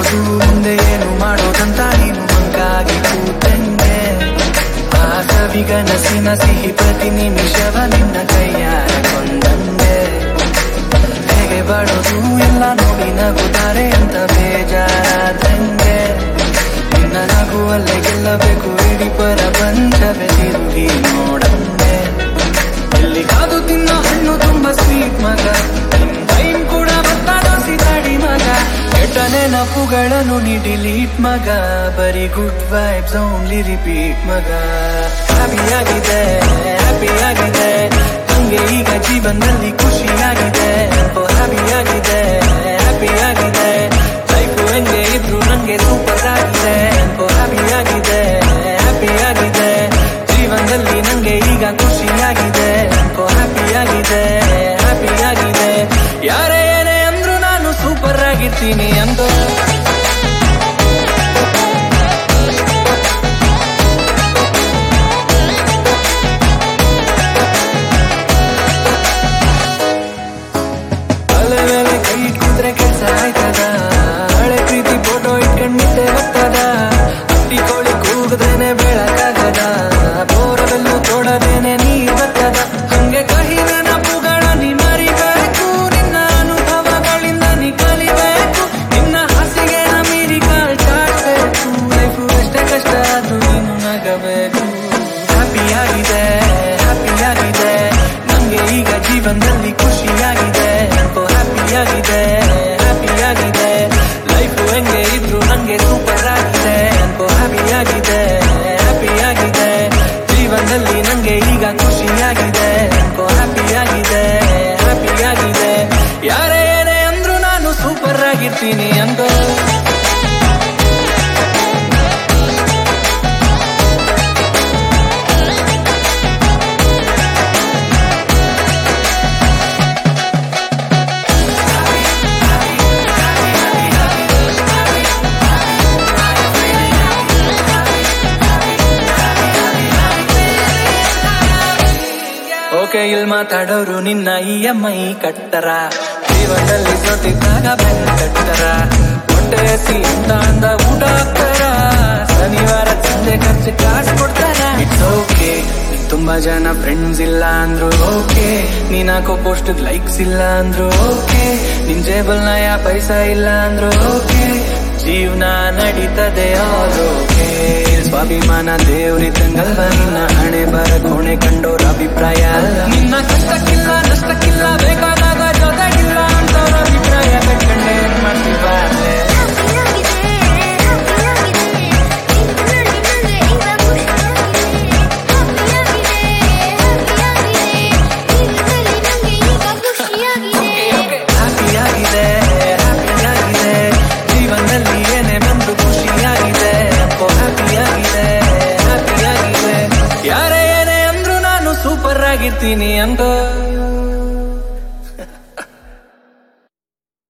ಗೊತ್ತು ಮುಂದೆ ಏನು ಮಾಡೋದಂತ ನೀನು ಮಂಗಾಗಿ ಕೂತಂಗೆ ಆ ಸವಿಗನಸಿನ ಸಿಹಿ ಪ್ರತಿ ನಿಮಿಷವ ನಿನ್ನ ಕೈಯಾರ ಕೊಂದಂಗೆ ಹೇಗೆ ಬಾಳೋದು ಎಲ್ಲ ನೋಡಿ ನಗುತ್ತಾರೆ ಅಂತ ಬೇಜಾರಾದಂಗೆ ನಿನ್ನ ನಗುವಲ್ಲೇ ಗೆಲ್ಲಬೇಕು ಇಡೀ ಪರ ಬಂದವೆ ತಿರುಗಿ ನೋಡಂಗೆ ಇಲ್ಲಿ ಕಾದು ತಿನ್ನೋ ಹಣ್ಣು ತುಂಬಾ ಸ್ವೀಟ್ ಮಗ ಟೈಮ್ ಕೂಡ ಬರ್ತಾನೋ ಸಿತಾಡಿ ಮಗ ಕೆಟ್ಟ ನೆನಪುಗಳನ್ನು ನೀ ಡಿಲೀಟ್ ಮಗ ಬರೀ ಗುಡ್ ವೈಬ್ಸ್ ಓನ್ಲಿ ರಿಪೀಟ್ ಮಗ ಹ್ಯಾಪಿಯಾಗಿದೆ ಹ್ಯಾಪಿಯಾಗಿದೆ ನಂಗೆ ಈಗ ಜೀವನದಲ್ಲಿ ಖುಷಿಯಾಗಿದೆ ಹ್ಯಾಪಿಯಾಗಿದೆ ಹ್ಯಾಪಿಯಾಗಿದೆ ಲೈಫು ಹೆಂಗೆ ಇದ್ರು ನಂಗೆ ಸೂಪರ್ ಆಗಿದೆ ಹ್ಯಾಪಿಯಾಗಿದೆ ಹ್ಯಾಪಿಯಾಗಿದೆ ಜೀವನದಲ್ಲಿ ನಂಗೆ ಈಗ ಖುಷಿಯಾಗಿದೆ ಹ್ಯಾಪಿಯಾಗಿದೆ ಹ್ಯಾಪಿಯಾಗಿದೆ ಯಾರೇ ಏನೇ ಅಂದ್ರು ನಾನು ಸೂಪರ್ ಆಗಿರ್ತೀನಿ ಅಂತ ತಲೆ ಮೇಲೆ ಕೈ ಇಟ್ಕೊಂಡ್ರೆ ಕೆಲ್ಸ ಆಯ್ತದ ಹಳೆ ಪ್ರೀತಿ ಫೋಟೋ ಇಟ್ಕೊಂಡಿದ್ದೆ ಬರ್ತದ ಹಟ್ಟಿ ಕೋಳಿ ಕೂಗಿದ್ರೇನೆ ಬೆಳಕಾಗದ ಬೋರದಲ್ಲೂ ತೋಡದೇನೆ ನೀರ್ ಬರ್ತದ ಹಂಗೆ ಕಹಿ ನೆನಪುಗಳ ನೀ ಮರಿಬೇಕು ನಿನ್ನ ಅನುಭವಗಳಿಂದ ನೀ ಕಲಿಬೇಕು ನಿನ್ನ ಹಾಸಿಗೆ ಮೀರಿ ಕಾಲ್ ಚಾಚಬೇಕು ಲೈಫು ಎಷ್ಟೇ ಕಷ್ಟ ಆದ್ರೂ ನೀನು ನಗಬೇಕು ಹ್ಯಾಪಿಯಾಗಿದೆ ಹ್ಯಾಪಿಯಾಗಿದೆ ನಂಗೆ ಈಗ ಜೀವನದಲ್ಲಿ ಖುಷಿಯಾಗಿದೆ ಹ್ಯಾಪಿಯಾಗಿದೆ ಹ್ಯಾಪಿಯಾಗಿದೆ ಲೈಫು ಹೆಂಗೆ ಇದ್ರು ನಂಗೆ ಸೂಪರ್ ಆಗಿದೆ ಹ್ಯಾಪಿಯಾಗಿದೆ ಹ್ಯಾಪಿಯಾಗಿದೆ ಜೀವನದಲ್ಲಿ ನಂಗೆ ಈಗ ಖುಷಿಯಾಗಿದೆ ಹ್ಯಾಪಿಯಾಗಿದೆ ಹ್ಯಾಪಿಯಾಗಿದೆ ಯಾರೇ ಏನೇ ಅಂದ್ರು ನಾನು ಸೂಪರ್ ಆಗಿರ್ತೀನಿ ಅಂತ ಓಕೆ ಇಲ್ಲಿ ಮಾತಾಡೋರು ನಿನ್ನ ಇ ಎಂ ಐ ಕಟ್ಟರ ಜೀವನದಲ್ಲಿ ಸೋತಿದ್ದಾಗ ಬೆನ್ನ ಕಟ್ಟರ ಹೊಟ್ಟೆ ಹಸಿ ಅಂತ ಅಂದ ಊಟ ಹಾಕ್ತಾರ ಶನಿವಾರ ಸಂಜೆ ಖರ್ಚು ಕಾಸು ಕೊಡ್ತಾರ ಇಟ್ಸ್ ಓಕೆ ತುಂಬಾ ಜನ ಫ್ರೆಂಡ್ಸ್ ಇಲ್ಲ ಅಂದ್ರು ಓಕೆ ನೀನ್ ಹಾಕೋ ಪೋಸ್ಟ್ ಲೈಕ್ಸ್ ಇಲ್ಲ ಅಂದ್ರು ಓಕೆ ನಿನ್ ಜೇಬಲ್ ನಯ ಪೈಸಾ ಇಲ್ಲ ಅಂದ್ರು ಓಕೆ ಜೀವನ ನಡೀತದೆ ಓಕೆ ಸ್ವಾಭಿಮಾನ ದೇವ್ರಿದ್ದಂಗಲ್ವ ನಿನ್ನ ಹಣೆ ಬರ ಕೋಣೆ ಕಂಡೋರ ಅಭಿಪ್ರಾಯ ಅಲ್ಲ ನಿನ್ನ ಕಷ್ಟಕ್ಕಿಲ್ಲ ನಷ್ಟಕ್ಕಿಲ್ಲ ಬೇಕಾದಾಗ ಜೊತೆಗಿಲ್ಲ ಅಂತವ್ರ ಅಭಿಪ್ರಾಯ ಕಟ್ಕೊಂಡೆ ಏನ್ ಮಾಡ್ತೀವ ಅಲ್ಲೇ ಹ್ಯಾಪಿಯಾಗಿದೆ ಹ್ಯಾಪಿಯಾಗಿದೆ ಜೀವನದಲ್ಲಿ ಏನೇ ಬಂದು ಖುಷಿಯಾಗಿದೆ ಹ್ಯಾಪಿಯಾಗಿದೆ ಹ್ಯಾಪಿಯಾಗಿದೆ ಯಾರೇ ಏನೇ ಅಂದ್ರು ನಾನು ಸೂಪರ್ ಆಗಿರ್ತೀನಿ ಅಂತ